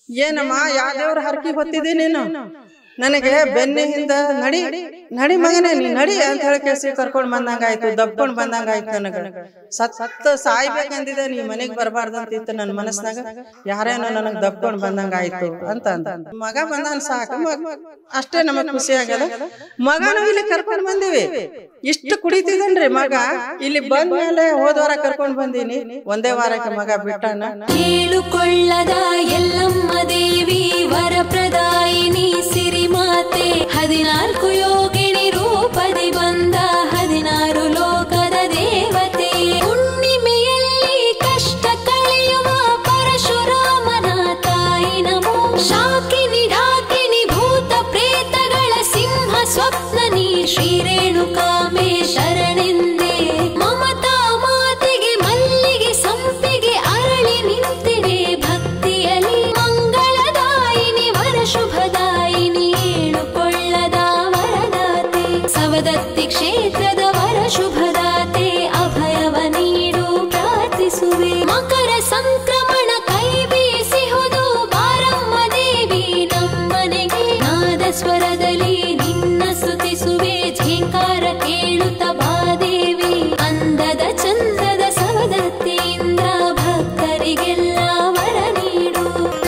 ಏನಮ್ಮ ಯಾವ ದೇವ್ರ ಹರಕಿ ಹೊತ್ತಿದಿ ನೀನು ನನಗೆ ಬೆನ್ನಿ ಹಿಂದ ನಡಿ ನಡಿ ಮಗನೇ ನೀ ನಡಿ ಅಂತ ಹೇಳಿ ಕೇಸಿ ಕರ್ಕೊಂಡ್ ಬಂದಂಗ ಆಯ್ತು ದಬ್ಕೊಂಡ್ ಬಂದಂಗ ಆಯ್ತು ನನಗ ಸತ್ ಸತ್ತ ಸಾಯ್ಬೇಕಂದಿದೆ ನೀ ಮನೆಗ್ ಬರಬಾರ್ದು ಅಂತ ಇತ್ತು ನನ್ನ ಮನಸ್ನಾಗ ಯಾರೇನೋ ನನಗ್ ದಬ್ಕೊಂಡ್ ಬಂದಂಗ ಆಯ್ತು ಅಂತ ಅಂದ ಮಗ ಬಂದಾನ ಸಾಕು ಮಗ ಅಷ್ಟೇ ನಮಗ್ ಖುಷಿ ಆಗ್ಯದ ಮಗನು ಇಲ್ಲಿ ಕರ್ಕೊಂಡ್ ಬಂದಿವಿ ಇಷ್ಟು ಕುಡಿತಿದನ್ರಿ ಮಗ ಇಲ್ಲಿ ಬಂದ ಮೇಲೆ ಹೋದ ವಾರ ಕರ್ಕೊಂಡ್ ಬಂದೀನಿ ಒಂದೇ ವಾರಕ್ಕೆ ಮಗ ಬಿಟ್ಟಾನ ಕೇಳುಕೊಳ್ಳದ ಎಲ್ಲಮ್ಮ ದೇವಿ ವರಪ್ರದಾಯಿನಿ ಸಿರಿಮಾತೆ ಹದಿನಾಲ್ಕು ಯೋಗಿನಿ ರೂಪದಿ ಬಂದ ಹದಿನಾರು ಲೋಕದ ದೇವತೆ ಹುಣ್ಣಿಮೆಯಲ್ಲಿ ಕಷ್ಟ ಕಳೆಯುವ ಪರಶುರಾಮನ ತಾಯಿ ನಮೋ ಶಾಕಿನಿ ಢಾಕಿನಿ ಭೂತ ಪ್ರೇತಗಳ ಸಿಂಹ ಸ್ವಪ್ನನಿ ಶ್ರೀ ರೇಣುಕಾಮೇ ಶರಣೆಂದೇ ಮಮತಾ ಮಾತೆಗೆ ಮಲ್ಲಿಗೆ ಸಂಪಿಗೆ ಅರಳಿ ನಿಂತಿವೆ ಭಕ್ತಿಯಲ್ಲಿ ಮಂಗಳದಾಯಿನಿ ವರ ಶುಭದಾಯಿನಿ ಏಳುಕೊಳ್ಳದ ವರದಾತೆ ಸವದತ್ತಿ ಕ್ಷೇತ್ರದ ವರ ಶುಭದಾತೆ ಅಭಯವ ನೀಡು ಪ್ರಾರ್ಥಿಸುವೆ ಮಕರ ಸಂಕ್ರಮಣ ಕೈ ಬೀಸಿಹುದು ಬಾರಮ್ಮ ದೇವಿ ನಮ್ಮನೆಗೆ ನಾದ ಸ್ವರದಲ್ಲಿ ನಿನ್ನ ಸ್ತುತಿಸುವೆ ಝೇಂಕಾರ ಕೇಳುತ್ತ ಬಾದೇವಿ ಅಂದದ ಚಂದದ ಸವದತ್ತಿಯಿಂದ ಭಕ್ತರಿಗೆಲ್ಲ ವರ ನೀಡು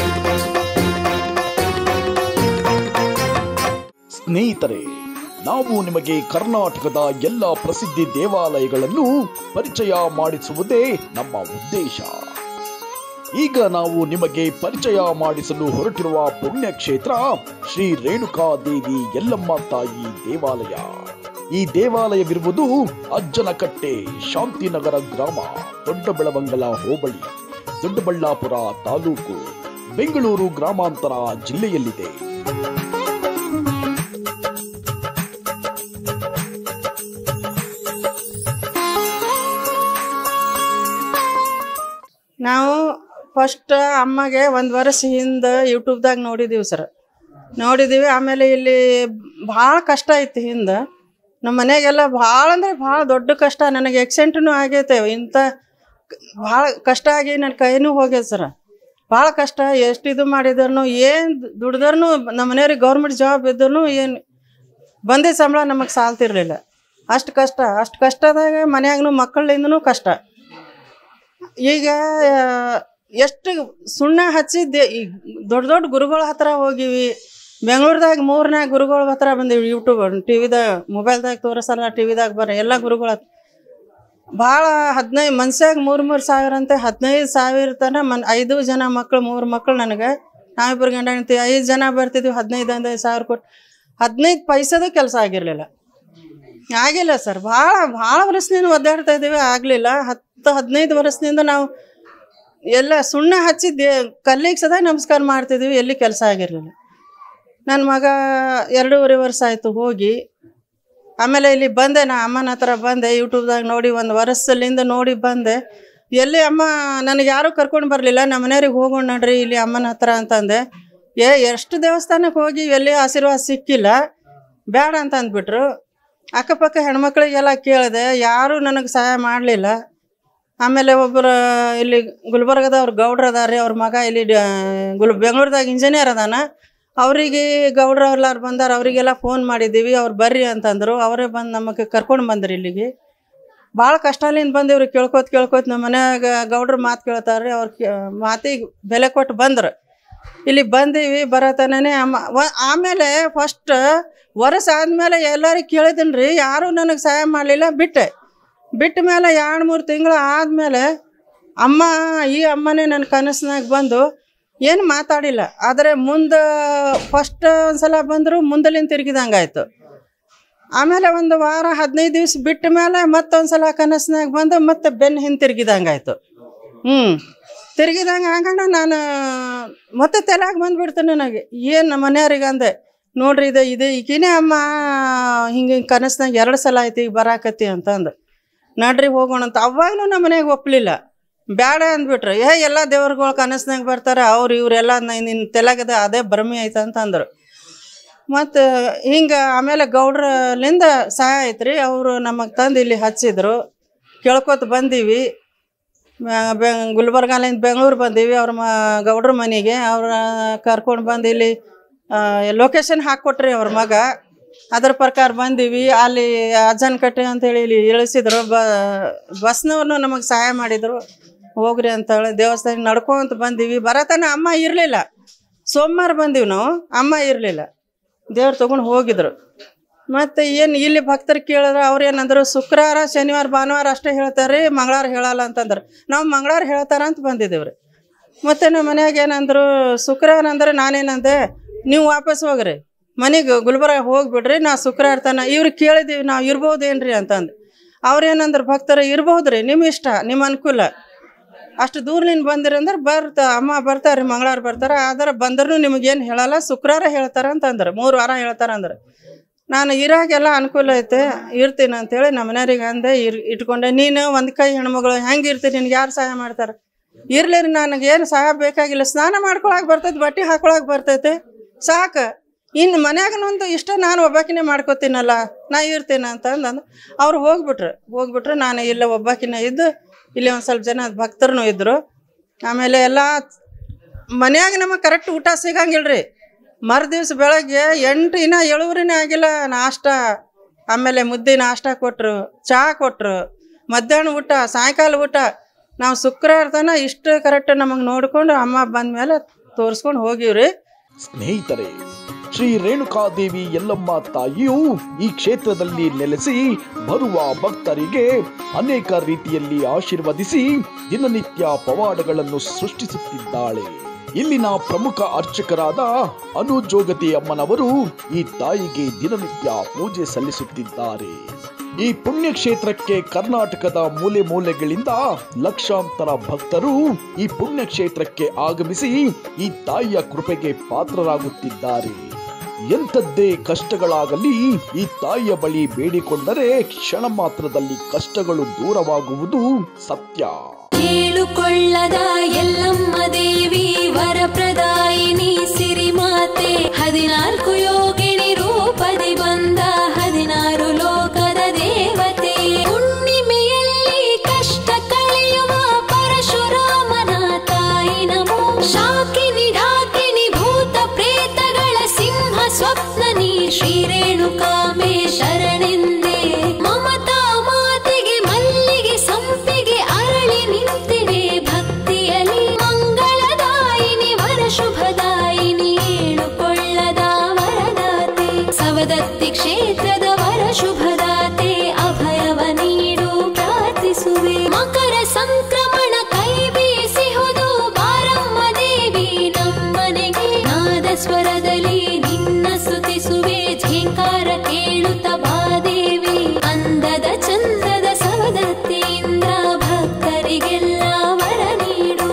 ಸ್ನೇಹಿತರೆ ನಾವು ನಿಮಗೆ ಕರ್ನಾಟಕದ ಎಲ್ಲ ಪ್ರಸಿದ್ಧಿ ದೇವಾಲಯಗಳನ್ನು ಪರಿಚಯ ಮಾಡಿಸುವುದೇ ನಮ್ಮ ಉದ್ದೇಶ ಈಗ ನಾವು ನಿಮಗೆ ಪರಿಚಯ ಮಾಡಿಸಲು ಹೊರಟಿರುವ ಪುಣ್ಯಕ್ಷೇತ್ರ ಶ್ರೀ ರೇಣುಕಾದೇವಿ ಯಲ್ಲಮ್ಮ ತಾಯಿ ದೇವಾಲಯ ಈ ದೇವಾಲಯವಿರುವುದು ಅಜ್ಜನಕಟ್ಟೆ ಶಾಂತಿನಗರ ಗ್ರಾಮ ದೊಡ್ಡಬೆಳವಂಗಲ ಹೋಬಳಿ ದೊಡ್ಡಬಳ್ಳಾಪುರ ತಾಲೂಕು ಬೆಂಗಳೂರು ಗ್ರಾಮಾಂತರ ಜಿಲ್ಲೆಯಲ್ಲಿದೆ ನಾವು ಫಸ್ಟ್ ಅಮ್ಮಗೆ ಒಂದು ವರ್ಷ ಹಿಂದೆ ಯೂಟ್ಯೂಬ್ದಾಗ ನೋಡಿದ್ದೀವಿ ಸರ್ ನೋಡಿದ್ದೀವಿ ಆಮೇಲೆ ಇಲ್ಲಿ ಭಾಳ ಕಷ್ಟ ಐತಿ ಹಿಂದೆ ನಮ್ಮ ಮನೆಗೆಲ್ಲ ಭಾಳ ಅಂದ್ರೆ ಭಾಳ ದೊಡ್ಡ ಕಷ್ಟ ನನಗೆ ಎಕ್ಸೆಂಟ್ನು ಆಗೈತೆ ಇಂಥ ಭಾಳ ಕಷ್ಟ ಆಗಿ ನನ್ನ ಕೈನೂ ಹೋಗ್ಯದ ಸರ್ ಭಾಳ ಕಷ್ಟ ಎಷ್ಟು ಇದು ಮಾಡಿದ್ರು ಏನು ದುಡ್ದರ್ನು ನಮ್ಮ ಮನೆಯವ್ರಿಗೆ ಗೌರ್ಮೆಂಟ್ ಜಾಬ್ ಇದ್ರೂ ಏನು ಬಂದಿದ್ದ ಸಂಬಳ ನಮಗೆ ಸಾಲ್ತಿರ್ಲಿಲ್ಲ ಅಷ್ಟು ಕಷ್ಟ ಅಷ್ಟು ಕಷ್ಟದಾಗ ಮನ್ಯಾಗೂ ಮಕ್ಕಳಿಂದನೂ ಕಷ್ಟ ಈಗ ಆ, ಎಷ್ಟು ಸುಣ್ಣ ಹಚ್ಚಿದ್ದೆ ಈ ದೊಡ್ಡ ದೊಡ್ಡ ಗುರುಗಳ ಹತ್ರ ಹೋಗಿವಿ ಬೆಂಗಳೂರದಾಗ ಮೂರನೇ ಗುರುಗಳ ಹತ್ರ ಬಂದೀವಿ ಯೂಟ್ಯೂಬ್ ಟಿ ವಿದಾಗ ಮೊಬೈಲ್ದಾಗ ತೋರಿಸಲ್ಲ ಟಿ ವಿದಾಗ ಬರ ಎಲ್ಲ ಗುರುಗಳ ಹತ್ರ ಭಾಳ ಹದಿನೈದು ಮನ್ಸಾಗ ಮೂರು ಮೂರು ಸಾವಿರ ಅಂತ ಹದಿನೈದು ಸಾವಿರ ತನಕ ಮನ್ ಐದು ಜನ ಮಕ್ಕಳು ಮೂರು ಮಕ್ಕಳು ನನಗೆ ನಾವಿಬ್ಬರು ಗಂಡ ಹೆಂಡ್ತಿ ಐದು ಜನ ಬರ್ತಿದ್ವಿ ಹದಿನೈದು ಹದಿನೈದು ಸಾವಿರ ಕೊಟ್ಟು ಹದಿನೈದು ಪೈಸದು ಕೆಲಸ ಆಗಿರಲಿಲ್ಲ ಆಗಿಲ್ಲ ಸರ್ ಭಾಳ ಭಾಳ ವರ್ಷದಿಂದ ಒದ್ದಾಡ್ತಾ ಇದ್ದೀವಿ ಆಗಲಿಲ್ಲ ಹತ್ತು ಹದಿನೈದು ವರ್ಷದಿಂದ ನಾವು ಎಲ್ಲ ಸುಣ್ಣ ಹಚ್ಚಿದ್ದೆ ಕಲ್ಲಿಗೆ ಸದಾ ನಮಸ್ಕಾರ ಮಾಡ್ತಿದ್ವಿ ಎಲ್ಲಿ ಕೆಲಸ ಆಗಿರಲಿಲ್ಲ ನನ್ನ ಮಗ ಎರಡೂವರೆ ವರ್ಷ ಆಯಿತು ಹೋಗಿ ಆಮೇಲೆ ಇಲ್ಲಿ ಬಂದೆ ನಾ ಅಮ್ಮನ ಹತ್ರ ಬಂದೆ ಯೂಟ್ಯೂಬ್ದಾಗ ನೋಡಿ ಒಂದು ವರ್ಷದಿಂದ ನೋಡಿ ಬಂದೆ ಎಲ್ಲಿ ಅಮ್ಮ ನನಗೆ ಯಾರೂ ಕರ್ಕೊಂಡು ಬರಲಿಲ್ಲ ನಮ್ಮ ಮನೆಯವ್ರಿಗೆ ಹೋಗೋಣ ನಡ್ರಿ ಇಲ್ಲಿ ಅಮ್ಮನ ಹತ್ರ ಅಂತಂದೆ ಏ ಎಷ್ಟು ದೇವಸ್ಥಾನಕ್ಕೆ ಹೋಗಿ ಎಲ್ಲಿ ಆಶೀರ್ವಾದ ಸಿಕ್ಕಿಲ್ಲ ಬೇಡ ಅಂತ ಅಂದ್ಬಿಟ್ರು ಅಕ್ಕಪಕ್ಕ ಹೆಣ್ಮಕ್ಳಿಗೆಲ್ಲ ಕೇಳಿದೆ ಯಾರೂ ನನಗೆ ಸಹಾಯ ಮಾಡಲಿಲ್ಲ ಆಮೇಲೆ ಒಬ್ಬರು ಇಲ್ಲಿ ಗುಲ್ಬರ್ಗದವ್ರು ಗೌಡ್ರು ಅದಾರ ರೀ ಅವ್ರ ಮಗ ಇಲ್ಲಿ ಡ- ಗುಲ್ ಬೆಂಗಳೂರದಾಗ ಇಂಜಿನಿಯರ್ ಅದಾನ ಅವರಿಗೆ ಗೌಡ್ರು ಎಲ್ಲಾರು ಬಂದಾರ ಅವರಿಗೆಲ್ಲ ಫೋನ್ ಮಾಡಿದ್ದೀವಿ ಅವ್ರು ಬರ್ರಿ ಅಂತಂದರು ಅವರೇ ಬಂದು ನಮಗೆ ಕರ್ಕೊಂಡು ಬಂದ್ರಿ ಇಲ್ಲಿಗೆ ಭಾಳ ಕಷ್ಟಲಿಂದ ಬಂದೇವ್ರಿ ಕೇಳ್ಕೊತ ಕೇಳ್ಕೊತ ನಮ್ಮ ಮನ್ಯಾಗ ಗೌಡ್ರು ಮಾತು ಕೇಳ್ತಾರೆ ಅವ್ರ ಮಾತಿಗೆ ಬೆಲೆ ಕೊಟ್ಟು ಬಂದ್ರು ಇಲ್ಲಿ ಬಂದೀವಿ ಬರತನೇ ಅಮ್ಮ ವ- ಆಮೇಲೆ ಫಸ್ಟ್ ವರ್ಷ ಆದಮೇಲೆ ಎಲ್ಲರಿಗೆ ಕೇಳಿದ್ದೀನಿ ರೀ ಯಾರೂ ನನಗೆ ಸಹಾಯ ಮಾಡಲಿಲ್ಲ ಬಿಟ್ಟೆ ಬಿಟ್ಟ ಮೇಲೆ ಎರಡು ಮೂರು ತಿಂಗಳು ಆದಮೇಲೆ ಅಮ್ಮ ಈ ಅಮ್ಮನೇ ನನ್ನ ಕನಸಿನಾಗ ಬಂದು ಏನು ಮಾತಾಡಿಲ್ಲ ಆದರೆ ಮುಂದೆ ಫಸ್ಟ್ ಒಂದ್ಸಲ ಬಂದರು ಮುಂದಲಿಂದ ತಿರುಗಿದಂಗೆ ಆಯಿತು ಆಮೇಲೆ ಒಂದು ವಾರ ಹದಿನೈದು ದಿವ್ಸ ಬಿಟ್ಟ ಮೇಲೆ ಮತ್ತೊಂದು ಸಲ ಕನಸಿನಾಗ ಬಂದು ಮತ್ತೆ ಬೆನ್ನು ಹಿಂದೆ ತಿರುಗಿದಂಗೆ ಆಯಿತು ಹ್ಞೂ ತಿರುಗಿದಂಗೆ ಆಗಣ ನಾನು ಮತ್ತೆ ತಲೆಯಾಗ ಬಂದುಬಿಡ್ತು ನನಗೆ ಏನು ನಮ್ಮ ಮನೆಯವ್ರಿಗೆ ಅಂದೆ ನೋಡ್ರಿ ಇದು ಇದು ಈಗಿನೇ ಅಮ್ಮ ಹಿಂಗೆ ಹಿಂಗೆ ಕನಸಿನಾಗ ಎರಡು ಸಲ ಆಯ್ತು ಈಗ ಬರಾಕತ್ತಿ ಅಂತಂದು ನಡ್ರಿ ಹೋಗೋಣ ಅಂತ ಅವಾಗಲೂ ನಮ್ಮ ಮನೆಗೆ ಒಪ್ಪಲಿಲ್ಲ ಬೇಡ ಅಂದ್ಬಿಟ್ರು ಏ ಎಲ್ಲ ದೇವ್ರುಗಳು ಕನಸ್ನಾಗ ಬರ್ತಾರೆ ಅವ್ರು ಇವರೆಲ್ಲ ನಿನ್ನ ತೆಲಗದ ಅದೇ ಭ್ರಮೆ ಐತೆ ಅಂತಂದ್ರು ಮತ್ತು ಹಿಂಗೆ ಆಮೇಲೆ ಗೌಡ್ರಲಿಂದ ಸಹಾಯ ಐತ್ರಿ ಅವರು ನಮಗೆ ತಂದು ಇಲ್ಲಿ ಹಚ್ಚಿದ್ರು ಕೇಳ್ಕೊತ ಬಂದೀವಿ ಬ್ಯಾ- ಬೆಂಗ್ ಗುಲ್ಬರ್ಗಾಲಿಂದ ಬೆಂಗಳೂರು ಬಂದೀವಿ ಅವ್ರ ಮ ಗೌಡ್ರ ಮನೆಗೆ ಅವ್ರ ಕರ್ಕೊಂಡು ಬಂದು ಇಲ್ಲಿ ಲೊಕೇಶನ್ ಹಾಕ್ಕೊಟ್ರಿ ಅವ್ರ ಮಗ ಅದ್ರ ಪ್ರಕಾರ ಬಂದೀವಿ ಅಲ್ಲಿ ಅಜ್ಜನ ಕಟ್ಟೆ ಅಂತೇಳಿ ಇಲ್ಲಿ ಇಳಿಸಿದ್ರು ಬ ಬಸ್ನವ್ರನ್ನು ನಮಗೆ ಸಹಾಯ ಮಾಡಿದರು ಹೋಗ್ರಿ ಅಂತೇಳಿ ದೇವಸ್ಥಾನ ನಡ್ಕೊಂತ ಬಂದೀವಿ ಬರತನ ಅಮ್ಮ ಇರಲಿಲ್ಲ ಸೋಮವಾರ ಬಂದೀವಿ ನಾವು ಅಮ್ಮ ಇರಲಿಲ್ಲ ದೇವ್ರು ತೊಗೊಂಡು ಹೋಗಿದ್ರು ಮತ್ತು ಏನು ಇಲ್ಲಿ ಭಕ್ತರು ಕೇಳಿದ್ರೆ ಅವ್ರು ಏನಂದ್ರು ಶುಕ್ರವಾರ ಶನಿವಾರ ಭಾನುವಾರ ಅಷ್ಟೇ ಹೇಳ್ತಾರೆ ರೀ ಮಂಗಳವಾರ ಹೇಳಲ್ಲ ಅಂತಂದ್ರೆ ನಾವು ಮಂಗಳವಾರ ಹೇಳ್ತಾರ ಅಂತ ಬಂದಿದ್ದೇವೆ ರೀ ಮತ್ತು ನಮ್ಮ ಮನ್ಯಾಗ ಏನಂದ್ರು ಶುಕ್ರವಾರ ಅಂದ್ರೆ ನಾನೇನಂದೆ ನೀವು ವಾಪಸ್ ಹೋಗ್ರಿ ಮನೆಗೆ ಗುಲ್ಬರ್ಗ ಹೋಗ್ಬಿಡ್ರಿ ನಾ ಶುಕ್ರವಾರ ತನ ಇವ್ರು ಕೇಳಿದ್ದೀವಿ ನಾವು ಇರ್ಬೋದೇನ್ರಿ ಅಂತಂದು ಅವ್ರೇನಂದ್ರೆ ಭಕ್ತರು ಇರ್ಬೋದ್ರಿ ನಿಮ್ಮ ಇಷ್ಟ ನಿಮ್ಮ ಅನುಕೂಲ ಅಷ್ಟು ದೂರ್ಲಿಂದ ಬಂದಿರಿ ಅಂದ್ರೆ ಬರ್ತಾ ಅಮ್ಮ ಬರ್ತಾರೆ ಮಂಗಳವಾರ ಬರ್ತಾರೆ ಆದ್ರೆ ಬಂದ್ರೂ ನಿಮಗೇನು ಹೇಳಲ್ಲ ಶುಕ್ರವಾರ ಹೇಳ್ತಾರೆ ಅಂತಂದ್ರೆ ಮೂರು ವಾರ ಹೇಳ್ತಾರೆ ಅಂದ್ರೆ ನಾನು ಇರಾಗೆಲ್ಲ ಅನುಕೂಲ ಐತೆ ಇರ್ತೀನಿ ಅಂತೇಳಿ ನಮ್ಮ ಮನೆಯವ್ರಿಗೆ ಅಂದೆ ಇರ್ ಇಟ್ಕೊಂಡೆ ನೀನು ಒಂದು ಕೈ ಹೆಣ್ಮಗಳು ಹೆಂಗೆ ಇರ್ತೀನಿ ನಿನ್ಗೆ ಯಾರು ಸಹಾಯ ಮಾಡ್ತಾರೆ ಇರ್ಲಿ ರೀ ನನಗೆ ಏನು ಸಹಾಯ ಬೇಕಾಗಿಲ್ಲ ಸ್ನಾನ ಮಾಡ್ಕೊಳಕ್ಕೆ ಬರ್ತೈತೆ ಬಟ್ಟೆ ಹಾಕೊಳಕ್ಕೆ ಬರ್ತೈತೆ ಸಾಕು ಇನ್ನು ಮನ್ಯಾಗನೊಂದು ಇಷ್ಟ ನಾನು ಒಬ್ಬಾಕಿನೇ ಮಾಡ್ಕೋತೀನಲ್ಲ ನಾ ಇರ್ತೀನಿ ಅಂತ ಅಂದು ಅವ್ರು ಹೋಗ್ಬಿಟ್ರು ಹೋಗ್ಬಿಟ್ರು ನಾನು ಇಲ್ಲ ಒಬ್ಬಾಕಿನೇ ಇದ್ದು ಇಲ್ಲಿ ಒಂದು ಸ್ವಲ್ಪ ಜನ ಭಕ್ತರು ಇದ್ದರು ಆಮೇಲೆ ಎಲ್ಲ ಮನ್ಯಾಗ ನಮಗೆ ಕರೆಕ್ಟ್ ಊಟ ಸಿಗಂಗಿಲ್ಲ ರೀ ಮರು ದಿವ್ಸ ಬೆಳಗ್ಗೆ ಎಂಟು ಇನ್ನೂ ಏಳುವರೆನೇ ಆಗಿಲ್ಲ ನಾಷ್ಟ ಆಮೇಲೆ ಮುದ್ದೆ ನಾಷ್ಟ ಕೊಟ್ಟರು ಚಹಾ ಕೊಟ್ಟರು ಮಧ್ಯಾಹ್ನ ಊಟ ಸಾಯಂಕಾಲ ಊಟ ನಾವು ಶುಕ್ರವಾರ ತನ ಇಷ್ಟು ಕರೆಕ್ಟ್ ನಮಗೆ ನೋಡಿಕೊಂಡು ಅಮ್ಮ ಬಂದ ಮೇಲೆ ತೋರಿಸ್ಕೊಂಡು ಹೋಗಿವ್ರಿ ಸ್ನೇಹಿತರೆ ಶ್ರೀ ರೇಣುಕಾದೇವಿ ಯಲ್ಲಮ್ಮ ತಾಯಿಯು ಈ ಕ್ಷೇತ್ರದಲ್ಲಿ ನೆಲೆಸಿ ಬರುವ ಭಕ್ತರಿಗೆ ಅನೇಕ ರೀತಿಯಲ್ಲಿ ಆಶೀರ್ವದಿಸಿ ದಿನನಿತ್ಯ ಪವಾಡಗಳನ್ನು ಸೃಷ್ಟಿಸುತ್ತಿದ್ದಾಳೆ ಇಲ್ಲಿನ ಪ್ರಮುಖ ಅರ್ಚಕರಾದ ಅನು ಜೋಗತಿ ಅಮ್ಮನವರು ಈ ತಾಯಿಗೆ ದಿನನಿತ್ಯ ಪೂಜೆ ಸಲ್ಲಿಸುತ್ತಿದ್ದಾರೆ ಈ ಪುಣ್ಯಕ್ಷೇತ್ರಕ್ಕೆ ಕರ್ನಾಟಕದ ಮೂಲೆ ಮೂಲೆಗಳಿಂದ ಲಕ್ಷಾಂತರ ಭಕ್ತರು ಈ ಪುಣ್ಯಕ್ಷೇತ್ರಕ್ಕೆ ಆಗಮಿಸಿ ಈ ತಾಯಿಯ ಕೃಪೆಗೆ ಪಾತ್ರರಾಗುತ್ತಿದ್ದಾರೆ ಎಂಥದ್ದೇ ಕಷ್ಟಗಳಾಗಲಿ ಈ ತಾಯಿಯ ಬಳಿ ಬೇಡಿಕೊಂಡರೆ ಕ್ಷಣ ಮಾತ್ರದಲ್ಲಿ ಕಷ್ಟಗಳು ದೂರವಾಗುವುದು ಸತ್ಯ ಕೇಳುಕೊಳ್ಳದ ಎಲ್ಲಮ್ಮ ದೇವಿ ವರಪ್ರದಾಯಿನಿ ಸಿರಿಮಾತೆ ಹದಿನಾಲ್ಕು ಯೋಗಿನಿ ರೂಪದಿ ಬಂದ ಹದಿನಾರು ಲೋಕದ ದೇವತೆ ಹುಣ್ಣಿಮೆಯಲ್ಲಿ ಕಷ್ಟ ಕಳೆಯುವ ಪರಶುರಾಮನ ತಾಯಿ ನಮೋ ಶಾಕಿನಿ ಢಾಕಿನಿ ಭೂತ ಪ್ರೇತಗಳ ಸಿಂಹ ಸ್ವಪ್ನನಿ ಶ್ರೀ ರೇಣುಕಾಮೇ ಶರಣೆಂದೇ ಮಮತಾ ಮಾತೆಗೆ ಮಲ್ಲಿಗೆ ಸಂಪಿಗೆ ಅರಳಿ ನಿಂತಿವೆ ಭಕ್ತಿಯಲಿ ಮಂಗಳದಾಯಿನಿ ವರ ಶುಭದಾಯಿನಿ ಏಳುಕೊಳ್ಳದ ವರದಾತೆ ಸವದತ್ತಿ ಕ್ಷೇತ್ರದ ವರ ಶುಭದಾತೆ ಅಭಯವ ನೀಡು ಪ್ರಾರ್ಥಿಸುವೆ ಮಕರ ಸಂಕ್ರಮಣ ಕೈ ಬೀಸಿಹುದು ಬಾರಮ್ಮ ದೇವಿ ನಮ್ಮನೆಗೆ ನಾದ ಸ್ವರದಲ್ಲಿ ನಿನ್ನ ಸ್ತುತಿಸುವೆ ಝೇಂಕಾರ ಕೇಳುತ್ತ ಬಾದೇವಿ ಅಂದದ ಚಂದದ ಸವದತ್ತಿಯಿಂದ ಭಕ್ತರಿಗೆಲ್ಲ ವರ ನೀಡು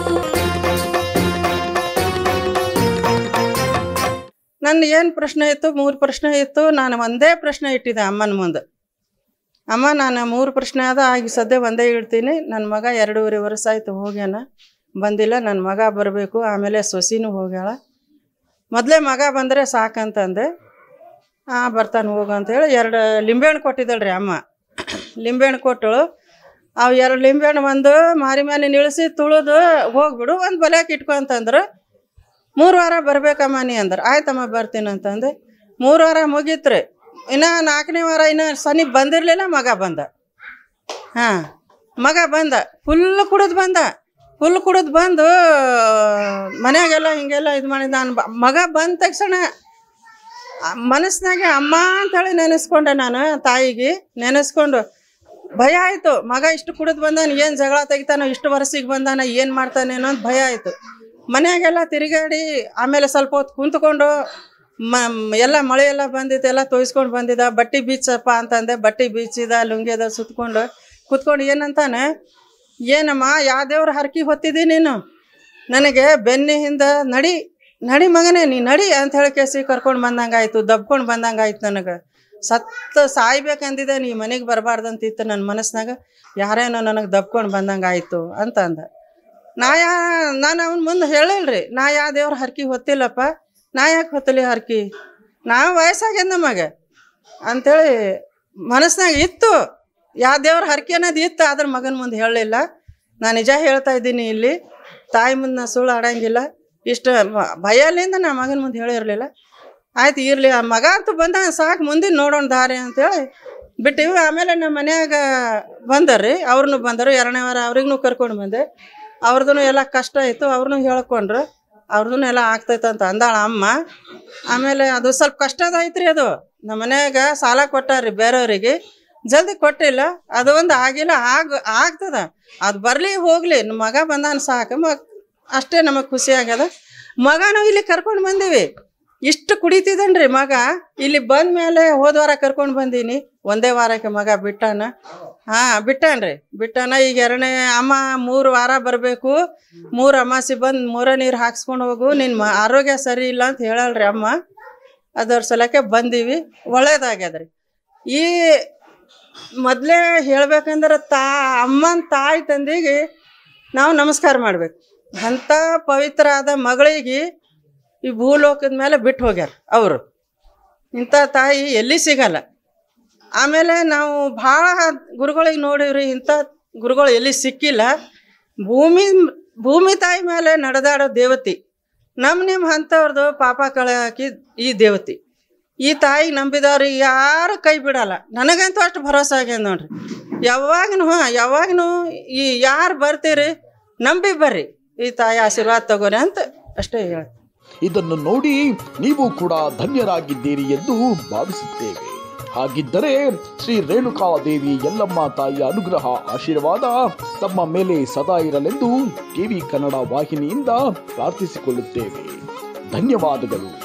ನನ್ನ ಏನು ಪ್ರಶ್ನೆ ಇತ್ತು ಮೂರು ಪ್ರಶ್ನೆ ಇತ್ತು ನಾನು ಒಂದೇ ಪ್ರಶ್ನೆ ಇಟ್ಟಿದ್ದೆ ಅಮ್ಮನ ಮುಂದೆ ಅಮ್ಮ ನಾನು ಮೂರು ಪ್ರಶ್ನೆ ಆದ ಆಗಿ ಸದ್ಯ ಒಂದೇ ಇಡ್ತೀನಿ ನನ್ನ ಮಗ ಎರಡೂವರೆ ವರ್ಷ ಆಯ್ತು ಹೋಗ್ಯಾನ ಬಂದಿಲ್ಲ ನನ್ನ ಮಗ ಬರಬೇಕು ಆಮೇಲೆ ಸೊಸಿನೂ ಹೋಗ್ಯಾಳ ಮೊದಲೇ ಮಗ ಬಂದರೆ ಸಾಕಂತಂದೆ ಹಾಂ ಬರ್ತಾನೆ ಹೋಗು ಅಂತೇಳಿ ಎರಡು ಲಿಂಬೆಹಣ್ಣು ಕೊಟ್ಟಿದ್ದಳ್ರಿ ಅಮ್ಮ ಲಿಂಬೆಹಣ್ಣು ಕೊಟ್ಟಳು ಅವು ಎರಡು ಲಿಂಬೆಹಣ್ಣು ಒಂದು ಮಾರಿ ಮೇಲೆ ನಿಳಿಸಿ ತುಳಿದು ಹೋಗ್ಬಿಡು ಒಂದು ಬಲ್ಯಾಕೆ ಇಟ್ಕೊ ಅಂತಂದ್ರು ಮೂರು ವಾರ ಬರ್ಬೇಕಮ್ಮ ನೀ ಅಂದ್ರೆ ಆಯ್ತಮ್ಮ ಬರ್ತೀನಿ ಅಂತಂದೆ ಮೂರು ವಾರ ಮುಗೀತ್ರಿ ಇನ್ನು ನಾಲ್ಕನೇ ವಾರ ಇನ್ನು ಸನಿ ಬಂದಿರಲಿಲ್ಲ ಮಗ ಬಂದ ಹಾಂ ಮಗ ಬಂದ ಫುಲ್ ಕುಡಿದು ಬಂದ ಫುಲ್ ಕುಡಿದು ಬಂದು ಮನ್ಯಾಗೆಲ್ಲ ಹಿಂಗೆಲ್ಲ ಇದು ಮಾಡಿದ ನಾನು ಬ- ಮಗ ಬಂದ ತಕ್ಷಣ ಮನಸ್ಸಿನಾಗೆ ಅಮ್ಮ ಅಂತೇಳಿ ನೆನೆಸ್ಕೊಂಡೆ ನಾನು ತಾಯಿಗೆ ನೆನೆಸ್ಕೊಂಡು ಭಯ ಆಯಿತು ಮಗ ಇಷ್ಟು ಕುಡಿದು ಬಂದಾನ ಏನು ಜಗಳ ತೆಗಿತಾನೋ ಇಷ್ಟು ವರ್ಷಿಗೆ ಬಂದಾನ ಏನು ಮಾಡ್ತಾನೇನೋ ಅಂತ ಭಯ ಆಯಿತು ಮನ್ಯಾಗೆಲ್ಲ ತಿರುಗಾಡಿ ಆಮೇಲೆ ಸ್ವಲ್ಪ ಹೊತ್ತು ಕುಂತ್ಕೊಂಡು ಮ ಎಲ್ಲ ಮಳೆ ಎಲ್ಲ ಬಂದಿತ್ತು ಎಲ್ಲ ತೋಯಿಸ್ಕೊಂಡು ಬಂದಿದ್ದ ಬಟ್ಟೆ ಬೀಚಪ್ಪ ಅಂತಂದೆ ಬಟ್ಟೆ ಬೀಚಿದ ಲುಂಗಿ ಅದ ಸುತ್ಕೊಂಡು ಕುತ್ಕೊಂಡು ಏನಂತಾನೆ ಏನಮ್ಮ ಯಾವ ದೇವ್ರ ಹರಕಿ ಹೊತ್ತಿದಿ ನೀನು ನನಗೆ ಬೆನ್ನಿಹಿಂದ ನಡಿ ನಡಿ ಮಗನೇ ನೀ ನಡಿ ಅಂತ ಹೇಳಿ ಕೇಸಿ ಕರ್ಕೊಂಡು ಬಂದಂಗೆ ಆಯಿತು ದಬ್ಕೊಂಡು ಬಂದಂಗೆ ಆಯ್ತು ನನಗೆ ಸತ್ತು ಸಾಯ್ಬೇಕಂದಿದ್ದೆ ನೀ ಮನೆಗೆ ಬರಬಾರ್ದಂತಿತ್ತು ನನ್ನ ಮನಸ್ಸಿನಾಗ ಯಾರೇನೋ ನನಗೆ ದಬ್ಕೊಂಡು ಬಂದಂಗೆ ಆಯಿತು ಅಂತ ಅಂದ ನಾ ಯಾ ನಾನು ಅವನ ಮುಂದೆ ಹೇಳಿಲ್ರಿ ನಾ ಯಾವ ದೇವ್ರ ಹರಕಿ ಹೊತ್ತಿಲ್ಲಪ್ಪ ನಾ ಯಾಕೆ ಹೊತ್ತಲಿ ಹರಕಿ ನಾ ವಯಸ್ಸಾಗ್ಯದ ನಮಗೆ ಅಂಥೇಳಿ ಮನಸ್ಸಿನಾಗ ಇತ್ತು ಯಾವ ದೇವ್ರ ಹರಕೆ ಅನ್ನೋದು ಇತ್ತು ಆದ್ರೆ ಮಗನ ಮುಂದೆ ಹೇಳಲಿಲ್ಲ ನಾನು ನಿಜ ಹೇಳ್ತಾ ಇದ್ದೀನಿ ಇಲ್ಲಿ ತಾಯಿ ಮುಂದೆ ನಾ ಸುಳ್ಳು ಆಡಂಗಿಲ್ಲ ಇಷ್ಟು ಮ- ಭಯಲಿಂದ ನಾ ಮಗನ ಮುಂದೆ ಹೇಳಿರಲಿಲ್ಲ ಆಯ್ತು ಇರಲಿ ಆ ಮಗ ಅಂತೂ ಬಂದ ಸಾಕು ಮುಂದಿನ ನೋಡೋಣ ದಾರಿ ಅಂತೇಳಿ ಬಿಟ್ಟಿವಿ ಆಮೇಲೆ ನಮ್ಮ ಮನ್ಯಾಗ ಬಂದರ್ರಿ ಅವ್ರನ್ನೂ ಬಂದರು ಎರಡನೇ ವಾರ ಅವ್ರಿಗೂ ಕರ್ಕೊಂಡು ಬಂದೆ ಅವ್ರದ್ದು ಎಲ್ಲ ಕಷ್ಟ ಇತ್ತು ಅವ್ರನ್ನೂ ಹೇಳ್ಕೊಂಡ್ರು ಅವ್ರದ್ದು ಎಲ್ಲ ಆಗ್ತೈತೆ ಅಂತ ಅಂದಾಳ ಅಮ್ಮ ಆಮೇಲೆ ಅದು ಸ್ವಲ್ಪ ಕಷ್ಟದ ಐತ್ರಿ ಅದು ನಮ್ಮ ಮನ್ಯಾಗ ಸಾಲ ಕೊಟ್ಟಾರ್ರಿ ಬೇರೆಯವ್ರಿಗೆ ಜಲ್ದಿ ಕೊಟ್ಟಿಲ್ಲ ಅದು ಒಂದು ಆಗಿಲ್ಲ ಆಗ ಆಗ್ತದ ಅದು ಬರಲಿ ಹೋಗಲಿ ನಮ್ಮ ಮಗ ಬಂದಾನ ಸಾಕು ಮ ಅಷ್ಟೇ ನಮಗೆ ಖುಷಿ ಆಗ್ಯದ ಮಗನೂ ಇಲ್ಲಿ ಕರ್ಕೊಂಡು ಬಂದೀವಿ ಇಷ್ಟು ಕುಡಿತಿದ್ದನ್ರಿ ಮಗ ಇಲ್ಲಿ ಬಂದ ಮೇಲೆ ಹೋದ ವಾರ ಕರ್ಕೊಂಡು ಬಂದೀನಿ ಒಂದೇ ವಾರಕ್ಕೆ ಮಗ ಬಿಟ್ಟಾನ ಹಾಂ ಬಿಟ್ಟಾನ್ರಿ ಬಿಟ್ಟಾನ ಈಗ ಎರಡನೇ ಅಮ್ಮ ಮೂರು ವಾರ ಬರಬೇಕು ಮೂರು ಅಮಾಸಿ ಬಂದು ಮೂರ ನೀರು ಹಾಕ್ಸ್ಕೊಂಡು ಹೋಗು ನಿನ್ನ ಮ ಆರೋಗ್ಯ ಸರಿ ಇಲ್ಲ ಅಂತ ಹೇಳಲ್ರಿ ಅಮ್ಮ ಅದರ ಸಲಕ್ಕೆ ಬಂದೀವಿ ಒಳ್ಳೇದಾಗ್ಯದ್ರಿ ಈ ಮೊದಲೇ ಹೇಳ್ಬೇಕಂದ್ರೆ ತಾ ಅಮ್ಮನ ತಾಯಿ ತಂದೆಗೆ ನಾವು ನಮಸ್ಕಾರ ಮಾಡ್ಬೇಕು ಅಂಥ ಪವಿತ್ರ ಆದ ಮಗಳಿಗೆ ಈ ಭೂಲೋಕದ ಮೇಲೆ ಬಿಟ್ಟು ಹೋಗ್ಯಾರ ಅವರು ಇಂಥ ತಾಯಿ ಎಲ್ಲಿ ಸಿಗಲ್ಲ ಆಮೇಲೆ ನಾವು ಭಾಳ ಗುರುಗಳಿಗೆ ನೋಡಿವ್ರಿ ಇಂಥ ಗುರುಗಳು ಎಲ್ಲಿ ಸಿಕ್ಕಿಲ್ಲ ಭೂಮಿ ಭೂಮಿ ತಾಯಿ ಮೇಲೆ ನಡೆದಾಡೋ ದೇವತೆ ನಮ್ಮ ನಿಮ್ಮ ಅಂಥವ್ರದ್ದು ಪಾಪ ಕಳಾಕಿ ಈ ದೇವತೆ ಈ ತಾಯಿ ನಂಬಿದವ್ರಿಗೆ ಯಾರು ಕೈ ಬಿಡಲ್ಲ ನನಗಂತೂ ಅಷ್ಟು ಭರೋಸೆ ಆಗ್ಯದ ನೋಡ್ರಿ ಯಾವಾಗನು ಹಾಂ ಯಾವಾಗನು ಈ ಯಾರು ಬರ್ತೀರಿ ನಂಬಿ ಬರ್ರಿ ಈ ತಾಯಿ ಆಶೀರ್ವಾದ ತಗೋರಿ ಅಂತ ಅಷ್ಟೇ ಹೇಳ್ತೀನಿ ಇದನ್ನು ನೋಡಿ ನೀವು ಕೂಡ ಧನ್ಯರಾಗಿದ್ದೀರಿ ಎಂದು ಭಾವಿಸುತ್ತೇವೆ ಹಾಗಿದ್ದರೆ ಶ್ರೀ ರೇಣುಕಾದೇವಿ ಯಲ್ಲಮ್ಮ ತಾಯಿಯ ಅನುಗ್ರಹ ಆಶೀರ್ವಾದ ತಮ್ಮ ಮೇಲೆ ಸದಾ ಇರಲೆಂದು ಟಿವಿ ಕನ್ನಡ ವಾಹಿನಿಯಿಂದ ಪ್ರಾರ್ಥಿಸಿಕೊಳ್ಳುತ್ತೇವೆ ಧನ್ಯವಾದಗಳು